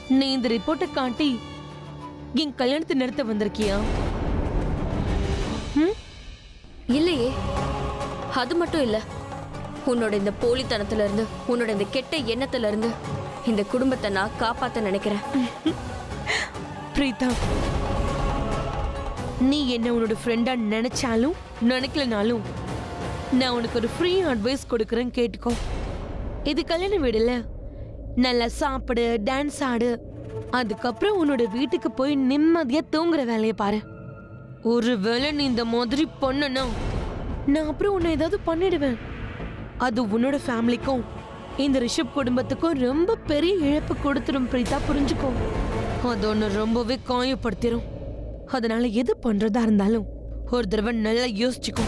நீ இந்த ரிப்போர்ட்டை காட்டி என் கல்யாணத்தை நிறுத்த வந்திருக்கியா ம் இல்லையே அது மட்டும் இல்ல உன்னோட இந்த போலித்தனத்துல இருந்து உன்னோட இந்த கெட்ட எண்ணத்துல இருந்து இந்த குடும்பத்தை நான் காப்பாத்த நினைக்கிறேன் பிரீதா நீ என்ன உன்னோட ஃப்ரெண்டா நினைச்சாலும் நினைக்கலனாலும் நான் உனக்கு ஒரு ஃப்ரீ அட்வைஸ் கொடுக்குறேன் கேட்டுக்கோ இது கல்யாண வீடுல நல்லா சாப்பிடு டான்ஸ் ஆடு அதுக்கப்புறம் உன்னோட வீட்டுக்கு போய் நிம்மதியா தூங்குற வேலையை பாரு ஒருவேளை நீ இந்த மாதிரி பண்ணனா நான் அப்புறம் உன்னை ஏதாவது பண்ணிடுவேன் அது உன்னோட ஃபேமிலிக்கும் இந்த ரிஷப் குடும்பத்துக்கும் ரொம்ப பெரிய இழப்பு கொடுத்துரும் பிரீதா புரிஞ்சுக்கோ அது ஒன்று ரொம்பவே காயப்படுத்திடும் அதனால எது பண்றதா இருந்தாலும் ஒரு தடவை நல்லா யோசிச்சுக்கோ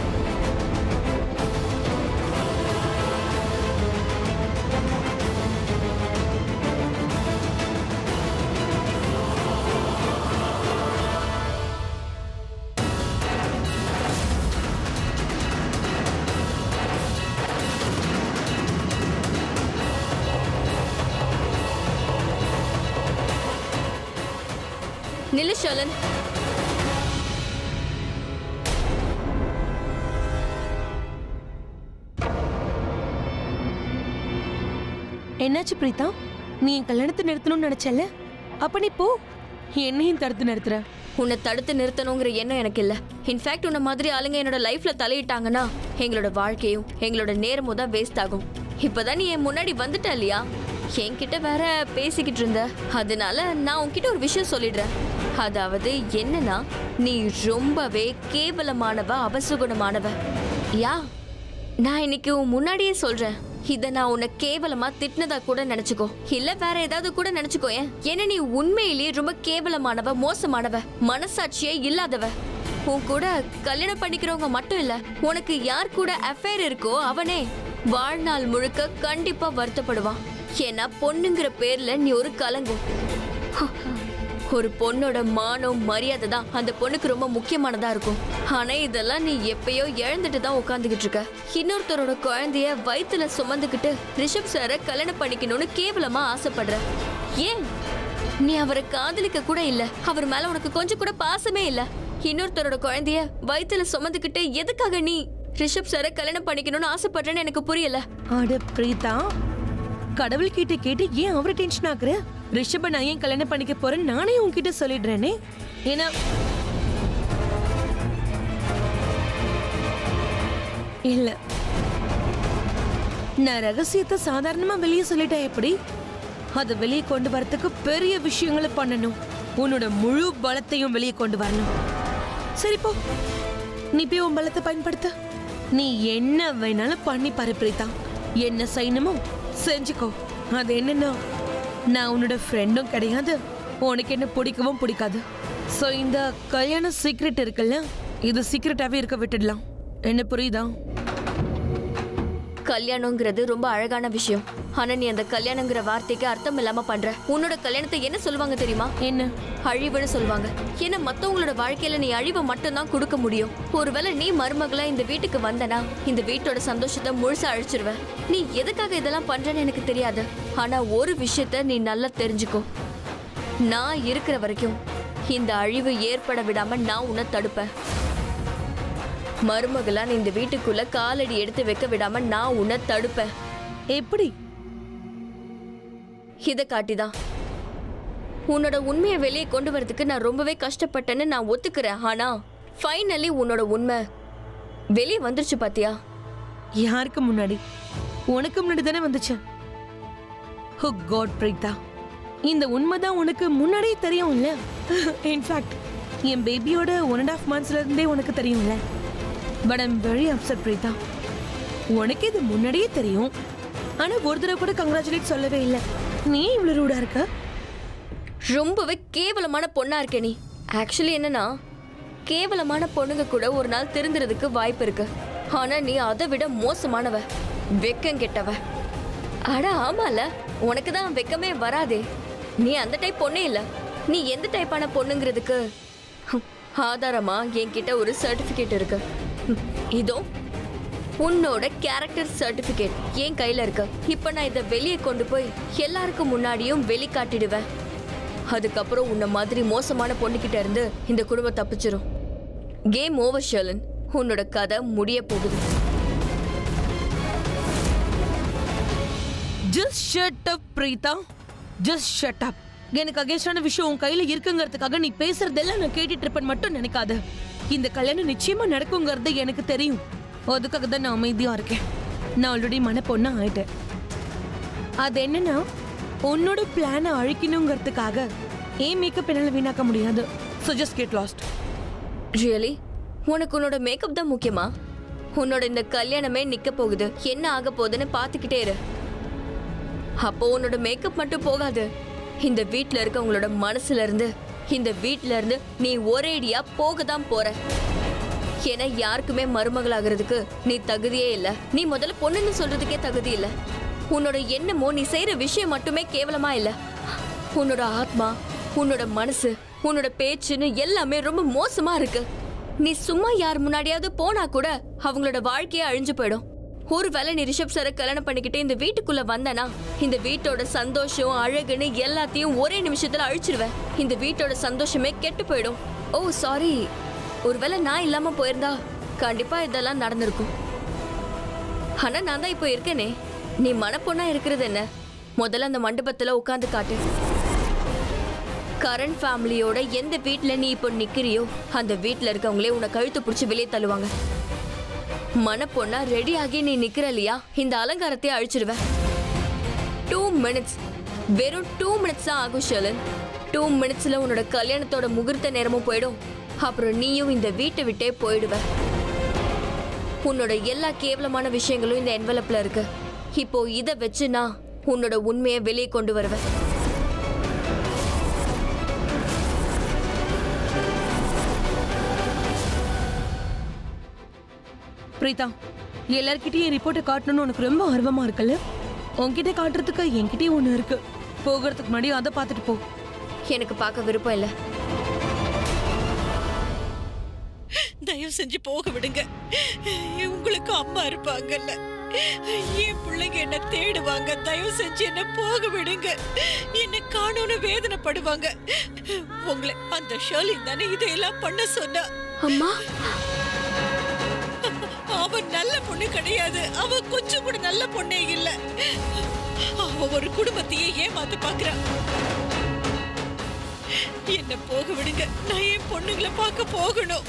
நில்லு ஷலன் என்னாச்சு பிரீதா நீ என் கல்யாணத்தை நிறுத்தணும்னு நினைச்சல அப்ப நீ போ என்னையும் தடுத்து நிறுத்துற உன்னை தடுத்து நிறுத்தணுங்கிற எண்ணம் எனக்கு இல்ல இன்ஃபேக்ட் உன்னை மாதிரி ஆளுங்க என்னோட லைஃப்ல தலையிட்டாங்கன்னா எங்களோட வாழ்க்கையும் எங்களோட நேரமும் தான் வேஸ்ட் ஆகும் இப்பதான் நீ என் முன்னாடி வந்துட்ட இல்லையா என்கிட்ட வேற பேசிக்கிட்டு இருந்த அதனால நான் உன்கிட்ட ஒரு விஷயம் சொல்லிடுறேன் அதாவது என்னன்னா நீ ரொம்பவே கேவலமானவ அபசுகுணமானவ யா நான் இன்னைக்கு உன் முன்னாடியே சொல்றேன் இத நான் உன்னை கேவலமா திட்டினதா கூட நினைச்சுக்கோ இல்ல வேற ஏதாவது கூட நினைச்சுக்கோ ஏன் ஏன்னா நீ உண்மையிலேயே ரொம்ப கேவலமானவ மோசமானவ மனசாட்சியே இல்லாதவ உன் கூட கல்யாணம் பண்ணிக்கிறவங்க மட்டும் இல்ல உனக்கு யார் கூட அஃபேர் இருக்கோ அவனே வாழ்நாள் முழுக்க கண்டிப்பா வருத்தப்படுவான் ஏன்னா பொண்ணுங்கிற பேர்ல நீ ஒரு கலங்கம் ஒரு பொண்ணோட மானம் மரியாதை தான் அந்த பொண்ணுக்கு ரொம்ப முக்கியமானதா இருக்கும் ஆனா இதெல்லாம் நீ எப்பயோ இழந்துட்டு தான் உட்காந்துக்கிட்டு இருக்க இன்னொருத்தரோட குழந்தைய வயித்துல சுமந்துக்கிட்டு ரிஷப் சாரை கல்யாணம் பண்ணிக்கணும்னு கேவலமா ஆசைப்படுற ஏன் நீ அவரை காதலிக்க கூட இல்ல அவர் மேல உனக்கு கொஞ்சம் கூட பாசமே இல்ல இன்னொருத்தரோட குழந்தைய வயித்துல சுமந்துக்கிட்டு எதுக்காக நீ ரிஷப் சாரை கல்யாணம் பண்ணிக்கணும்னு ஆசைப்படுறேன்னு எனக்கு புரியல அட பிரீதா கடவுள் கிட்ட கேட்டு ஏன் அவரை டென்ஷன் ஆகுற ரிஷப நான் ஏன் கல்யாணம் பண்ணிக்க போறேன் நானே உன்கிட்ட சொல்லிடுறேனே ஏன்னா இல்ல நான் ரகசியத்தை சாதாரணமா வெளியே சொல்லிட்டேன் எப்படி அதை வெளியே கொண்டு வரதுக்கு பெரிய விஷயங்களை பண்ணணும் உன்னோட முழு பலத்தையும் வெளியே கொண்டு வரணும் சரி போ நீ போய் உன் பலத்தை பயன்படுத்த நீ என்ன வேணாலும் பண்ணி பாரு பிரீதா என்ன செய்யணுமோ செஞ்சுக்கோ அது என்னன்னா நான் உன்னோட ஃப்ரெண்டும் கிடையாது உனக்கு என்ன பிடிக்கவும் பிடிக்காது ஸோ இந்த கல்யாண சீக்ரெட் இருக்குல்ல இது சீக்ரெட்டாவே இருக்க விட்டுடலாம் என்ன புரியுதா கல்யாணங்கிறது ரொம்ப அழகான விஷயம் ஆனா நீ அந்த கல்யாணங்கிற வார்த்தைக்கு அர்த்தம் இல்லாம பண்ற உன்னோட கல்யாணத்தை என்ன சொல்லுவாங்க தெரியுமா என்ன அழிவுன்னு சொல்லுவாங்க ஏன்னா மத்தவங்களோட வாழ்க்கையில நீ அழிவை மட்டும்தான் கொடுக்க முடியும் ஒருவேளை நீ மருமகளா இந்த வீட்டுக்கு வந்தனா இந்த வீட்டோட சந்தோஷத்தை முழுசா அழிச்சிருவ நீ எதுக்காக இதெல்லாம் பண்றேன்னு எனக்கு தெரியாது ஆனா ஒரு விஷயத்த நீ நல்லா தெரிஞ்சுக்கோ நான் இருக்கிற வரைக்கும் இந்த அழிவு ஏற்பட விடாம நான் உன்னை தடுப்பேன் மருமகளா நீ இந்த வீட்டுக்குள்ள காலடி எடுத்து வைக்க விடாம நான் உன்னை தடுப்பேன் எப்படி இதை காட்டிதான் உன்னோட உண்மையை வெளியே கொண்டு வரதுக்கு நான் ரொம்பவே கஷ்டப்பட்டேன்னு நான் ஒத்துக்கிறேன் ஆனா ஃபைனலி உன்னோட உண்மை வெளியே வந்துருச்சு பாத்தியா யாருக்கு முன்னாடி உனக்கு முன்னாடி தானே வந்துச்சு ஹோ காட் பிரீதா இந்த உண்மைதான் உனக்கு முன்னாடியே தெரியும்ல இன்ஃபேக்ட் என் பேபியோட ஒன் அண்ட் ஆஃப் மந்த்ஸ்ல இருந்தே உனக்கு தெரியும்ல but I'm very upset Preetha உனக்கு இது முன்னாடியே தெரியும் ஆனா ஒரு தடவை கூட கங்க்ராச்சுலேட் சொல்லவே இல்லை நீ இவ்வளவு ரூடா இருக்க ரொம்பவே கேவலமான பொண்ணா இருக்க நீ ஆக்சுவலி என்னன்னா கேவலமான பொண்ணுங்க கூட ஒரு நாள் திருந்துறதுக்கு வாய்ப்பு இருக்கு ஆனா நீ அதை விட மோசமானவ வெக்கம் கெட்டவ அட ஆமால உனக்கு தான் வெக்கமே வராதே நீ அந்த டைப் பொண்ணே இல்ல நீ எந்த டைப்பான பொண்ணுங்கிறதுக்கு ஹம், ஆதாரமா என்கிட்ட ஒரு சர்டிபிகேட் இருக்கு ஹம், இதோ உன்னோட கேரக்டர் சர்டிபிகேட் என் கையில இருக்கு இப்ப நான் இதை வெளியே கொண்டு போய் எல்லாருக்கும் முன்னாடியும் வெளிக்காட்டிடுவேன் அதுக்கப்புறம் உன்ன மாதிரி மோசமான பொண்ணுகிட்ட இருந்து இந்த குடும்பம் தப்பிச்சிரும் கேம் ஓவர் ஷர்லன் உன்னோட கதை முடிய போகுது just shut up Preetha just shut up எனக்கு அகேன்ஸ்டான விஷயம் உன் கையில இருக்குங்கிறதுக்காக நீ பேசுறதெல்லாம் நான் கேட்டுட்டு இருப்பேன் மட்டும் நினைக்காத இந்த கல்யாணம் நிச்சயமா நடக்குங்கிறது எனக்கு தெரியும் அதுக்காக தான் நான் அமைதியா இருக்கேன் நான் ஆல்ரெடி மன பொண்ணா ஆயிட்டேன் அது என்னன்னா உன்னோட பிளானை அழிக்கணுங்கிறதுக்காக ஏன் மேக்கப் என்னால வீணாக்க முடியாது so just get lost really உனக்கு உன்னோட மேக்கப் தான் முக்கியமா உன்னோட இந்த கல்யாணமே நிக்க போகுது என்ன ஆக போகுதுன்னு பார்த்துக்கிட்டே இரு அப்போ உன்னோட மேக்கப் மட்டும் போகாது இந்த வீட்ல இருக்க உங்களோட மனசுல இருந்து இந்த வீட்ல இருந்து நீ ஒரேடியா போக தான் போற ஏன்னா யாருக்குமே மருமகளாகிறதுக்கு நீ தகுதியே இல்ல நீ முதல்ல பொண்ணுன்னு சொல்றதுக்கே தகுதி இல்ல உன்னோட எண்ணமோ நீ செய்யற விஷயம் மட்டுமே கேவலமா இல்ல உன்னோட ஆத்மா உன்னோட மனசு உன்னோட பேச்சுன்னு எல்லாமே ரொம்ப மோசமா இருக்கு நீ சும்மா யார் முன்னாடியாவது போனா கூட அவங்களோட வாழ்க்கையே அழிஞ்சு போயிடும் ஒருவேளை நீ ரிஷப் சாரை கல்யாணம் பண்ணிக்கிட்டு இந்த வீட்டுக்குள்ள வந்தனா இந்த வீட்டோட சந்தோஷம் அழகுன்னு எல்லாத்தையும் ஒரே நிமிஷத்துல அழிச்சிருவேன் இந்த வீட்டோட சந்தோஷமே கெட்டு போயிடும் ஓ சாரி ஒருவேளை நான் இல்லாம போயிருந்தா கண்டிப்பா இதெல்லாம் நடந்திருக்கும் ஆனா நான் தான் இப்போ இருக்கேனே நீ மனப்பொண்ணா இருக்கிறது என்ன முதல்ல அந்த மண்டபத்துல உட்காந்து காட்டு கரண்ட் ஃபேமிலியோட எந்த வீட்ல நீ இப்போ நிக்கிறியோ அந்த வீட்ல இருக்கவங்களே உன்னை கழுத்து பிடிச்சி வெளியே தள்ளுவாங்க மனப்பொண்ணா ரெடி ஆகி நீ நிக்கிற இல்லையா இந்த அலங்காரத்தை அழிச்சிடுவேன் டூ மினிட்ஸ் வெறும் டூ மினிட்ஸ் தான் ஆகும் ஷலன் டூ மினிட்ஸ்ல உன்னோட கல்யாணத்தோட முகூர்த்த நேரமும் போயிடும் அப்புறம் நீயும் இந்த வீட்டை விட்டே போயிடுவ உன்னோட எல்லா கேவலமான விஷயங்களும் இந்த என்வலப்ல இருக்கு இப்போ இதை வச்சு நான் உன்னோட உண்மையை வெளியே கொண்டு வருவேன் பிரீதா எல்லார்கிட்டயும் என் ரிப்போர்ட்டை காட்டணும்னு உனக்கு ரொம்ப ஆர்வமா இருக்குல்ல உன்கிட்ட காட்டுறதுக்கு என்கிட்டயும் ஒண்ணு இருக்கு போகிறதுக்கு முன்னாடி அதை பார்த்துட்டு போ எனக்கு பார்க்க விருப்பம் இல்லை தயவு செஞ்சு போக விடுங்க உங்களுக்கு அம்மா இருப்பாங்கல்ல என் பிள்ளைங்க என்ன தேடுவாங்க தயவு செஞ்சு என்ன போக விடுங்க என்ன காணோன்னு வேதனைப்படுவாங்க உங்களை அந்த ஷர்லி தானே இதையெல்லாம் பண்ண சொன்னா அம்மா அவ நல்ல பொண்ணு கிடையாது அவ கொஞ்சம் கூட நல்ல பொண்ணே இல்ல அவ ஒரு குடும்பத்தையே ஏமாத்து பாக்குறா என்ன போக விடுங்க நான் என் பொண்ணுங்களை பார்க்க போகணும்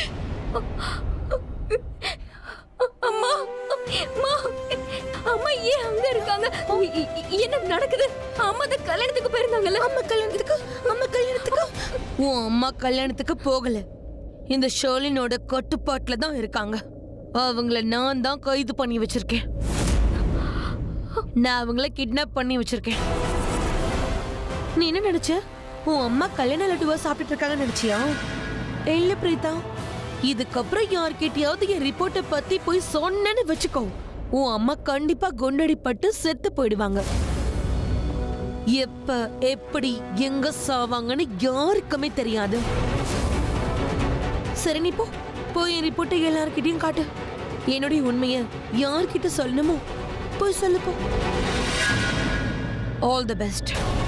அம்மா அம்மா அம்மா ஏன் அங்க இருக்காங்க இ- இ- என்ன நடக்குது அம்மா தான் கல்யாணத்துக்கு போயிருந்தாங்கல்ல அம்மா கல்யாணத்துக்கு அம்மா கல்யாணத்துக்கு உன் அம்மா கல்யாணத்துக்கு போகல இந்த ஷர்லினோட கட்டுப்பாட்டுல தான் இருக்காங்க அவங்கள நான் தான் கைது பண்ணி வச்சிருக்கேன் நான் அவங்கள கிட்னாப் பண்ணி வச்சிருக்கேன் நீ என்ன நினைச்ச உன் அம்மா கல்யாண லட்டுவா சாப்பிட்டுட்டு இருக்காங்கன்னு நினைச்சியா இல்ல பிரீதா இதுக்கப்புறம் யார்கிட்டயாவது என் ரிப்போர்ட்டை பத்தி போய் சொன்னேன்னு வச்சுக்கோ உன் அம்மா கண்டிப்பா குண்டடிப்பட்டு செத்து போயிடுவாங்க எப்ப எப்படி எங்க சாவாங்கன்னு யாருக்குமே தெரியாது சரி நீ போ போய் என் ரிப்போர்ட்டை எல்லார்கிட்டயும் காட்டு என்னுடைய உண்மைய யார்கிட்ட சொல்லணுமோ போய் சொல்லு போ ஆல் தி பெஸ்ட்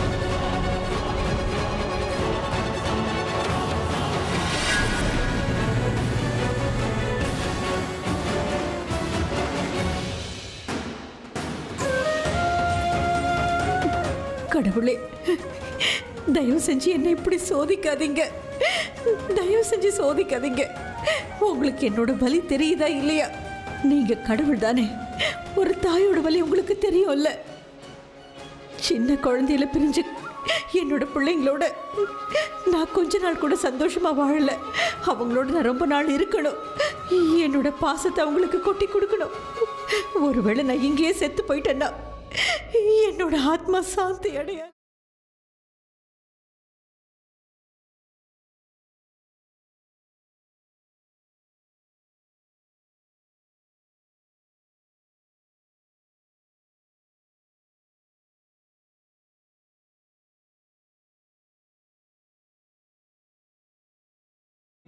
கடவுளே தயவு செஞ்சு என்னை இப்படி சோதிக்காதீங்க தயவு செஞ்சு சோதிக்காதீங்க உங்களுக்கு என்னோட வலி தெரியுதா இல்லையா நீங்க கடவுள் தானே ஒரு தாயோட வலி உங்களுக்கு தெரியும்ல சின்ன குழந்தையில பிரிஞ்சு என்னோட பிள்ளைங்களோட நான் கொஞ்ச நாள் கூட சந்தோஷமா வாழல அவங்களோட நான் ரொம்ப நாள் இருக்கணும் என்னோட பாசத்தை அவங்களுக்கு கொட்டி கொடுக்கணும் ஒருவேளை நான் இங்கேயே செத்து போயிட்டேன்னா என்னோட ஆத்மா சாந்தி அடைய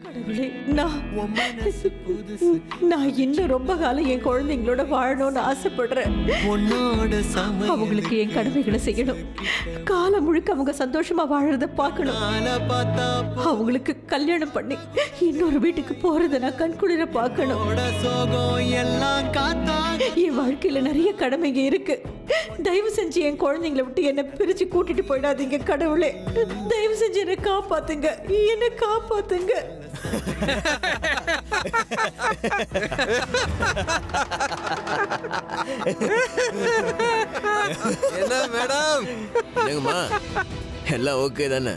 கடவுளே, நான் நான் இன்னும் ரொம்ப காலம் என் குழந்தைங்களோட வாழணும்னு ஆசைப்படுறேன் உன்னோட சம அவங்களுக்கு என் கடமைகளை செய்யணும் காலம் முழுக்க அவங்க சந்தோஷமா வாழறத பார்க்கணும் பார்த்தா அவங்களுக்கு கல்யாணம் பண்ணி இன்னொரு வீட்டுக்கு போறத நான் கண்குளிர பார்க்கணும் போட சோகம் எல்லாம் காத்தா என் வாழ்க்கையில நிறைய கடமைங்க இருக்கு தயவு செஞ்சு என் குழந்தைங்களை விட்டு என்னை பிரிச்சு கூட்டிட்டு போயிடாதீங்க கடவுளே தயவு செஞ்சு என்னை காப்பாத்துங்க என்னை காப்பாத்துங்க என்ன மேடம் என்னங்கம்மா எல்லாம் ஓகே தானே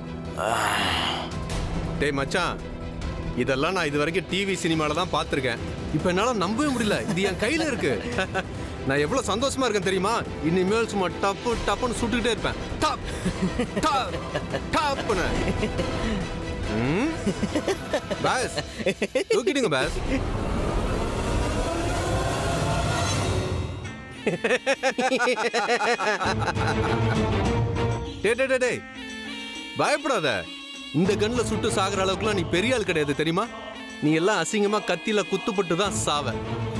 டேய் மச்சான் இதெல்லாம் நான் இது வரைக்கும் டிவி சினிமால தான் பார்த்துருக்கேன் இப்போ என்னால நம்பவே முடியல இது என் கையில இருக்கு நான் எவ்வளவு சந்தோஷமா இருக்கேன் தெரியுமா இனிமேல் சும்மா டப்பு டப்புன்னு சுட்டுக்கிட்டே இருப்பேன் டாப் டாப் டாப்னு ம்? பாஸ் தூக்கிடுங்க பாஸ் டே டே டே டேய் பயப்படாத இந்த கன்ல சுட்டு சாகுற அளவுக்குலாம் நீ பெரிய ஆள் கிடையாது தெரியுமா நீ எல்லாம் அசிங்கமா கத்தியில குத்துப்பட்டு தான் சாவ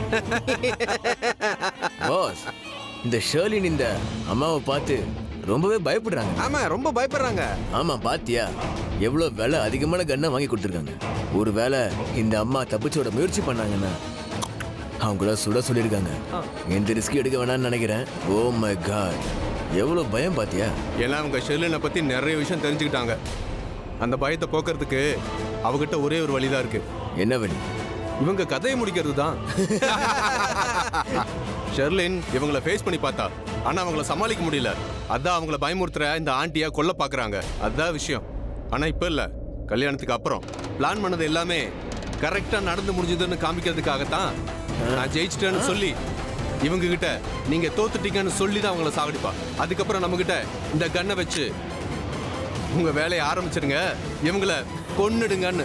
பாஸ் இந்த ஷர்லின் இந்த அம்மாவை பார்த்து ரொம்பவே பயப்படுறாங்க ஆமா ரொம்ப பயப்படுறாங்க ஆமா பாத்தியா எவ்வளவு விலை அதிகமான கன்னை வாங்கி கொடுத்துருக்காங்க ஒருவேளை இந்த அம்மா தப்பிச்சோட முயற்சி பண்ணாங்கன்னா அவங்கள சுட சொல்லியிருக்காங்க எந்த ரிஸ்க் எடுக்க வேணாம்னு நினைக்கிறேன் ஓ மை காட் எவ்வளவு பயம் பாத்தியா ஏன்னா அவங்க ஷெல்லினை பத்தி நிறைய விஷயம் தெரிஞ்சுக்கிட்டாங்க அந்த பயத்தை போக்குறதுக்கு அவகிட்ட ஒரே ஒரு வழிதான் இருக்கு என்ன வழி இவங்க கதையை முடிக்கிறது தான் ஷெர்லின் இவங்கள ஃபேஸ் பண்ணி பார்த்தா ஆனா அவங்கள சமாளிக்க முடியல அதான் அவங்கள பயமுறுத்துற இந்த ஆண்டியா கொல்ல பாக்குறாங்க அதான் விஷயம் ஆனா இப்ப இல்ல கல்யாணத்துக்கு அப்புறம் பிளான் பண்ணது எல்லாமே கரெக்டா நடந்து முடிஞ்சதுன்னு காமிக்கிறதுக்காகத்தான் நான் ஜெயிச்சிட்டேன்னு சொல்லி இவங்க கிட்ட நீங்க தோத்துட்டீங்கன்னு சொல்லி தான் அவங்கள சாகடிப்பா அதுக்கப்புறம் நம்ம கிட்ட இந்த கன்னை வச்சு உங்க வேலையை ஆரம்பிச்சிருங்க இவங்கள கொன்னுடுங்கன்னு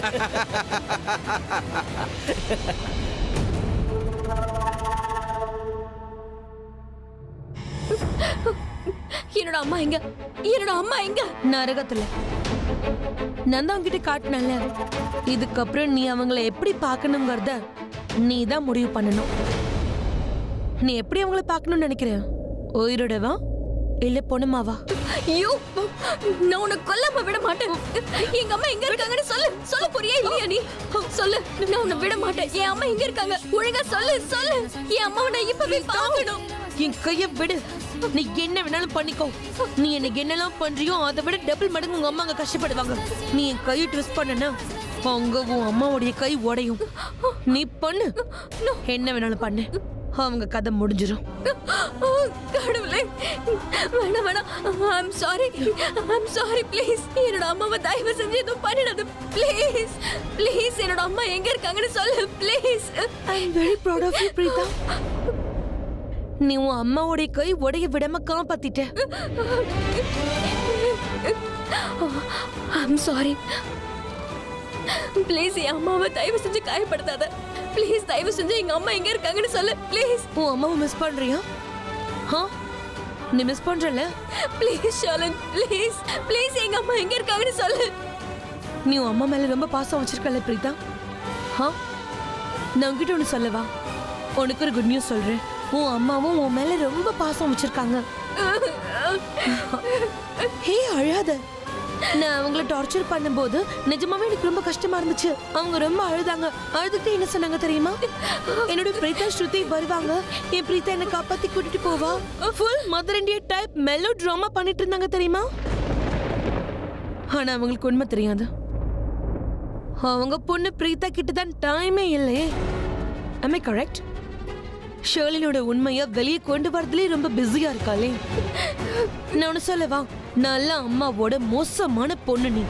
என்னோட அம்மா எங்க என்னோட அம்மா எங்க நரகத்துல நான் தான் உன்கிட்ட காட்டினல இதுக்கப்புறம் நீ அவங்கள எப்படி பார்க்கணுங்கிறத நீ தான் முடிவு பண்ணணும் நீ எப்படி அவங்கள பார்க்கணும்னு நினைக்கிற உயிரோடவா இல்ல பொண்ணுமாவா ஐயோ நான் உன்னை கொல்லாம விட மாட்டேன் எங்க அம்மா எங்க இருக்காங்கன்னு சொல்லு சொல்ல புரியா இல்லையா நீ சொல்லு நான் உன்னை விட மாட்டேன் என் அம்மா எங்க இருக்காங்க ஒழுங்கா சொல்லு சொல்லு என் அம்மாவை நான் இப்பவே பார்க்கணும் என் கைய விடு நீ என்ன வேணாலும் பண்ணிக்கோ நீ எனக்கு என்னெல்லாம் பண்றியோ அதை விட டபுள் மடங்கு உங்க அம்மா அங்க கஷ்டப்படுவாங்க நீ என் கையை ட்விஸ்ட் பண்ணனா அங்க உன் அம்மாவுடைய கை உடையும் நீ பண்ணு என்ன வேணாலும் பண்ணு அவங்க கதை முடிஞ்சிடும் கடவுளே வேணாம் வேணாம் I'm sorry I'm sorry please என்னோட அம்மாவை தயவு செஞ்சு எதுவும் பண்ணிடாது ப்ளீஸ் ப்ளீஸ் என்னோட அம்மா எங்க இருக்காங்கன்னு சொல்லு please I am very proud of you Preetha நீ உன் அம்மாவுடைய கை உடைய விடாம காப்பாத்திட்ட ஐம் சாரி ப்ளீஸ் என் அம்மாவை தயவு செஞ்சு காயப்படுத்தாத ப்ளீஸ் தயவு செஞ்சு எங்க அம்மா எங்க இருக்காங்கன்னு சொல்லு ப்ளீஸ் உன் அம்மாவை மிஸ் பண்றியா ஹா நீ மிஸ் பண்றல ப்ளீஸ் ஷாலன் ப்ளீஸ் ப்ளீஸ் எங்க அம்மா எங்க இருக்காங்கன்னு சொல்லு நீ உன் அம்மா மேல ரொம்ப பாசம் வச்சிருக்கல பிரீதா ஹா நான் உன்கிட்ட ஒன்று சொல்லவா உனக்கு ஒரு குட் நியூஸ் சொல்றேன் உன் அம்மாவும் உன் மேல ரொம்ப பாசம் வச்சிருக்காங்க ஹே அழாத நான் அவங்கள டார்ச்சர் பண்ணும்போது நிஜமாவே எனக்கு ரொம்ப கஷ்டமா இருந்துச்சு அவங்க ரொம்ப அழுதாங்க அழுதுட்டு என்ன சொன்னாங்க தெரியுமா என்னோட பிரீதா ஸ்ருதி வருவாங்க என் பிரீதா என்னை காப்பாத்தி கூட்டிட்டு போவா full mother India type melodrama பண்ணிட்டு இருந்தாங்க தெரியுமா ஆனா அவங்களுக்கு உண்மை தெரியாது அவங்க பொண்ணு பிரீதா கிட்ட தான் டைமே இல்லையே am I கரெக்ட் ஷர்லினோட உண்மைய வெளியே கொண்டு வரதுலயே ரொம்ப பிஸியா இருக்காளே நான் ஒண்ணு சொல்லவா நல்ல அம்மாவோட மோசமான பொண்ணு நீ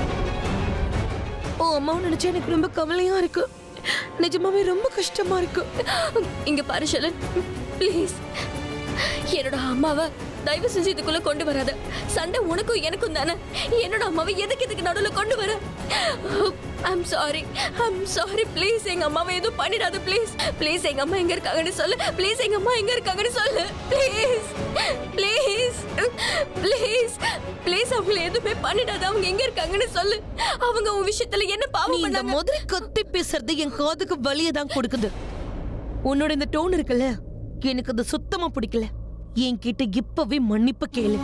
ஓ அம்மாவை நினைச்சா எனக்கு ரொம்ப கவலையா இருக்கு நிஜமாவே ரொம்ப கஷ்டமா இருக்கு இங்க பாரு ஷலன் ப்ளீஸ் என்னோட அம்மாவை தயவு செஞ்சு இதுக்குள்ள கொண்டு வராத சண்டை உனக்கும் எனக்கும் தானே என்னோட அம்மாவை எதுக்கு இதுக்கு நடுவில் கொண்டு வர I'm sorry I'm sorry please எங்க அம்மாவை எதுவும் பண்ணிடாத ப்ளீஸ் ப்ளீஸ் எங்க அம்மா எங்க இருக்காங்கன்னு சொல்லு ப்ளீஸ் எங்க அம்மா எங்க இருக்காங்கன்னு சொல்லு ப்ளீஸ் ப்ளீஸ் ப்ளீஸ் ப்ளீஸ் அவங்கள எதுவுமே பண்ணிடாத அவங்க எங்க இருக்காங்கன்னு சொல்லு அவங்க உன் விஷயத்துல என்ன நீ பாவம் இந்த பண்ணாங்க மாதிரி கத்தி பேசுறது என் காதுக்கு வலியை தான் கொடுக்குது உன்னோட இந்த டோன் இருக்குல்ல எனக்கு அது சுத்தமா பிடிக்கல என்கிட்ட இப்பவே மன்னிப்பு கேளு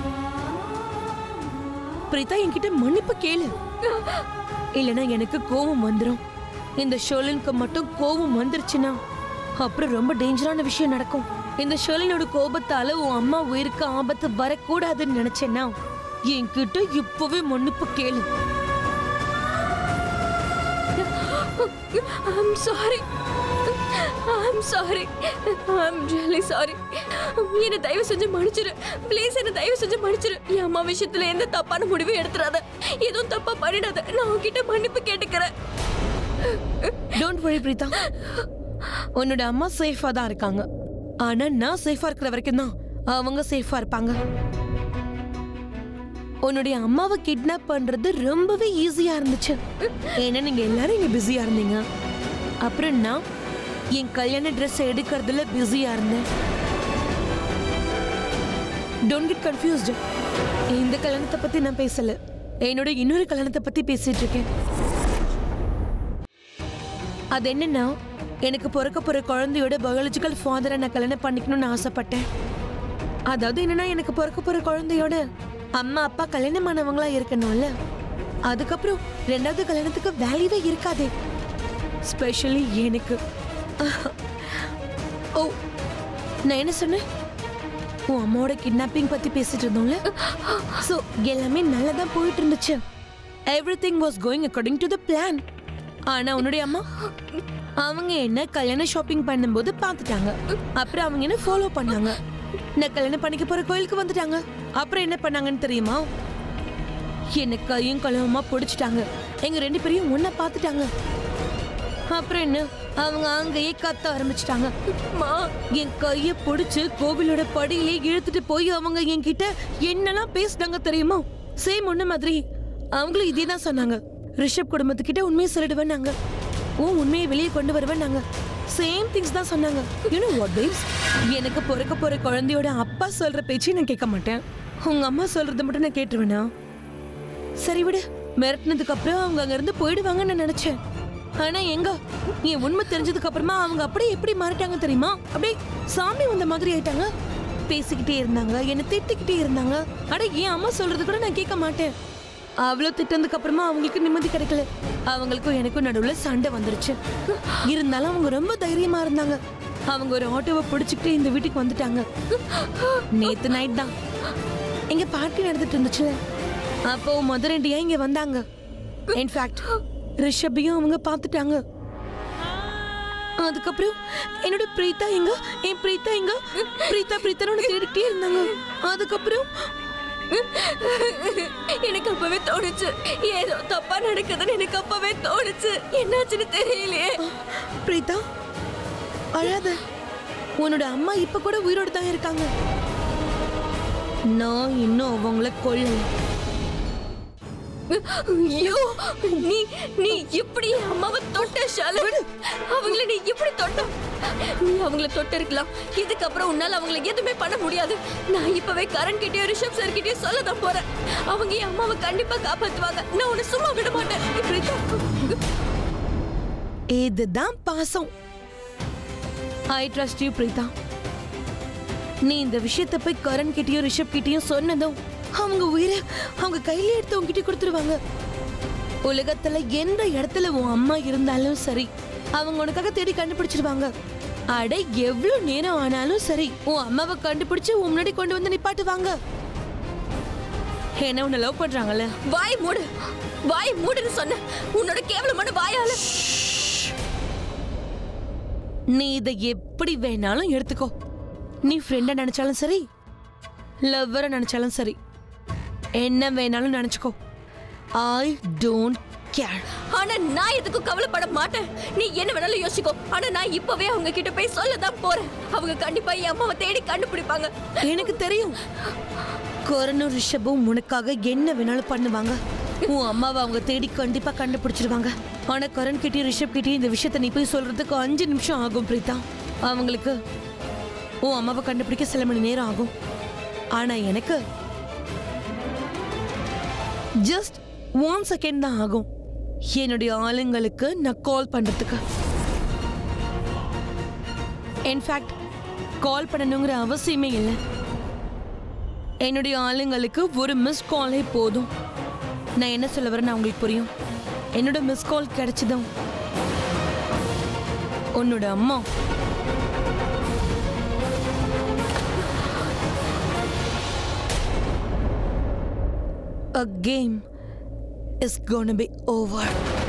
பிரீதா என்கிட்ட மன்னிப்பு கேளு இல்லைன்னா எனக்கு கோவம் வந்துடும் இந்த ஷோலினுக்கு மட்டும் கோவம் வந்துருச்சுன்னா அப்புறம் ரொம்ப டேஞ்சரான விஷயம் நடக்கும் இந்த ஷோலினோட கோபத்தால உன் அம்மா உயிருக்கு ஆபத்து வரக்கூடாதுன்னு நினைச்சேன்னா என்கிட்ட இப்பவே மன்னிப்பு கேளு I'm sorry I'm sorry I'm really sorry என்ன தயவு செஞ்சு மன்னிச்சிரு ப்ளீஸ் என்ன தயவு செஞ்சு மன்னிச்சிரு என் அம்மா விஷயத்துல எந்த தப்பான முடிவும் எடுத்துறாத எதுவும் தப்பா பண்ணிடாத நான் உன்கிட்ட மன்னிப்பு கேட்டுக்கிறேன் டோன்ட் வரி பிரீதா உன்னோட அம்மா சேஃபா தான் இருக்காங்க ஆனா நான் சேஃபா இருக்கிற வரைக்கும் தான் அவங்க சேஃபா இருப்பாங்க உன்னுடைய அம்மாவை கிட்னாப் பண்றது ரொம்பவே ஈஸியா இருந்துச்சு ஏன்னா நீங்க எல்லாரும் இங்க பிஸியா இருந்தீங்க அப்புறம் நான் என் கல்யாண ட்ரெஸ் எடுக்கிறதுல பிஸியா இருந்தேன் டோன்ட் கெட் கன்ஃபியூஸ்டு இந்த கல்யாணத்தை பத்தி நான் பேசல என்னோட இன்னொரு கல்யாணத்தை பத்தி பேசிட்டு இருக்கேன் அது என்னன்னா எனக்கு பிறக்க போற குழந்தையோட பயாலஜிக்கல் ஃபாதரை நான் கல்யாணம் பண்ணிக்கணும்னு ஆசைப்பட்டேன் அதாவது என்னன்னா எனக்கு பிறக்க போற குழந்தையோட அம்மா அப்பா கல்யாணமானவங்களா இருக்கணும்ல அதுக்கப்புறம் ரெண்டாவது கல்யாணத்துக்கு வேல்யூவே இருக்காதே ஸ்பெஷலி எனக்கு ஓ நான் என்ன சொன்னேன் உன் அம்மாவோட கிட்னாப்பிங் பத்தி பேசிட்டு இருந்தோம்ல ஸோ எல்லாமே நல்லா தான் போயிட்டு இருந்துச்சு everything was going according to the plan ஆனா உன்னுடைய அம்மா அவங்க என்ன கல்யாண ஷாப்பிங் பண்ணும்போது பார்த்துட்டாங்க அப்புறம் அவங்க என்ன ஃபாலோ பண்ணாங்க நான் கல்யாணம் பண்ணிக்க போற கோயிலுக்கு வந்துட்டாங்க அப்புறம் என்ன பண்ணாங்கன்னு தெரியுமா என்ன கையும் கலவமா பிடிச்சிட்டாங்க எங்க ரெண்டு பேரையும் ஒன்னா பார்த்துட்டாங்க அப்புறம் என்ன அவங்க அங்கேயே கத்த ஆரம்பிச்சிட்டாங்க மா என் கைய பிடிச்சு கோவிலோட படியிலே இழுத்துட்டு போய் அவங்க என்கிட்ட என்னெல்லாம் பேசினாங்க தெரியுமா சேம் ஒண்ணு மாதிரி அவங்களும் இதே தான் சொன்னாங்க ரிஷப் குடும்பத்துக்கிட்ட உண்மையை சொல்லிடுவேன் நாங்க உன் உண்மையை வெளியே கொண்டு வருவேன் நாங்க சேம் திங்ஸ் தான் சொன்னாங்க யூனோ வாட் பேப்ஸ் எனக்கு பிறக்க போற குழந்தையோட அப்பா சொல்ற பேச்சை நான் கேட்க மாட்டேன் உங்க அம்மா சொல்றதை மட்டும் நான் கேட்டுருவேனா சரி விடு மிரட்டினதுக்கு அப்புறம் அவங்க அங்க இருந்து போயிடுவாங்கன்னு நான் நினைச்சேன் ஆனா எங்க என் உண்மை தெரிஞ்சதுக்கு அப்புறமா அவங்க அப்படியே எப்படி மாறிட்டாங்க தெரியுமா அப்படியே சாமி வந்த மாதிரி ஆயிட்டாங்க பேசிக்கிட்டே இருந்தாங்க என்ன திட்டிக்கிட்டே இருந்தாங்க அட என் அம்மா சொல்றது கூட நான் கேட்க மாட்டேன் அவ்வளோ திட்டதுக்கு அப்புறமா அவங்களுக்கு நிம்மதி கிடைக்கல அவங்களுக்கும் எனக்கும் நடுவுல சண்டை வந்துருச்சு இருந்தாலும் அவங்க ரொம்ப தைரியமா இருந்தாங்க அவங்க ஒரு ஆட்டோவை பிடிச்சிக்கிட்டு இந்த வீட்டுக்கு வந்துட்டாங்க நேத்து நைட் தான் எங்க பார்ட்டி நடந்துட்டு இருந்துச்சுல அப்போ மதுரண்டியா இங்க வந்தாங்க இன்ஃபேக்ட் ரிஷபையும் அவங்க பார்த்துட்டாங்க அதுக்கப்புறம் என்னோட பிரீதா எங்க என் பிரீதா எங்க பிரீதா பிரீத்தான்னு தேடிக்கிட்டே இருந்தாங்க அதுக்கப்புறம் எனக்கு அப்பவே தோணுச்சு ஏதோ தப்பா நடக்குதுன்னு எனக்கு அப்பவே தோணுச்சு என்னாச்சுன்னு தெரியலையே பிரீதா அழாத உன்னோட அம்மா இப்ப கூட உயிரோடு தான் இருக்காங்க நான் இன்னும் அவங்கள கொல்லல ஐயோ நீ நீ எப்படி என் அம்மாவை தொட்ட ஷாலு அவங்கள நீ எப்படி தொட்ட நீ அவங்கள தொட்ட இருக்கலாம் இதுக்கப்புறம் உன்னால அவங்கள எதுவுமே பண்ண முடியாது நான் இப்பவே கரண் கிட்டயும் ரிஷப் சார் கிட்டயும் சொல்ல தான் போறேன் அவங்க என் அம்மாவை கண்டிப்பா காப்பாத்துவாங்க நான் உன்னை சும்மா விட மாட்டேன் பிரீதா இதுதான் பாசம் ஐ ட்ரஸ்ட் யூ பிரீதா நீ இந்த விஷயத்தை போய் கரண் கிட்டயும் ரிஷப் கிட்டயும் சொன்னதும் அவங்க உயிரை அவங்க கையில எடுத்து உங்ககிட்ட கொடுத்துருவாங்க உலகத்துல எந்த இடத்துல உன் அம்மா இருந்தாலும் சரி அவங்க உனக்காக தேடி கண்டுபிடிச்சிருவாங்க அட எவ்வளவு நேரம் ஆனாலும் சரி உன் அம்மாவை கண்டுபிடிச்சு உன் முன்னாடி கொண்டு வந்து நிப்பாட்டுவாங்க என்ன உன்னை லவ் பண்றாங்கல்ல வாய் மூடு வாய் மூடுன்னு சொன்ன உன்னோட கேவலமான வாயால நீ இதை எப்படி வேணாலும் எடுத்துக்கோ நீ ஃப்ரெண்டை நினைச்சாலும் சரி லவ்வரை நினைச்சாலும் சரி என்ன வேணாலும் நினைச்சுக்கோ ஐ டோன்ட் கேர் ஆனா நான் எதுக்கும் கவலைப்பட மாட்டேன் நீ என்ன வேணாலும் யோசிக்கோ ஆனா நான் இப்பவே அவங்க கிட்ட போய் சொல்ல தான் போறேன் அவங்க கண்டிப்பா என் அம்மாவை தேடி கண்டுபிடிப்பாங்க எனக்கு தெரியும் கொரனும் ரிஷபும் உனக்காக என்ன வேணாலும் பண்ணுவாங்க உன் அம்மாவை அவங்க தேடி கண்டிப்பா கண்டுபிடிச்சிருவாங்க ஆனா கரண் கிட்டயும் ரிஷப் கிட்டயும் இந்த விஷயத்த நீ போய் சொல்றதுக்கு அஞ்சு நிமிஷம் ஆகும் பிரீதா அவங்களுக்கு உன் அம்மாவை கண்டுபிடிக்க சில மணி நேரம் ஆகும் ஆனா எனக்கு ஜஸ்ட் ஒன் செகண்ட் தான் ஆகும் என்னுடைய ஆளுங்களுக்கு நான் கால் பண்றதுக்கு இன்ஃபேக்ட் கால் பண்ணணுங்கிற அவசியமே இல்லை என்னுடைய ஆளுங்களுக்கு ஒரு மிஸ் காலே போதும் நான் என்ன சொல்ல வரேன்னு உங்களுக்கு புரியும் என்னோட மிஸ் கால் கிடைச்சதும் உன்னோட அம்மா A game is gonna be over.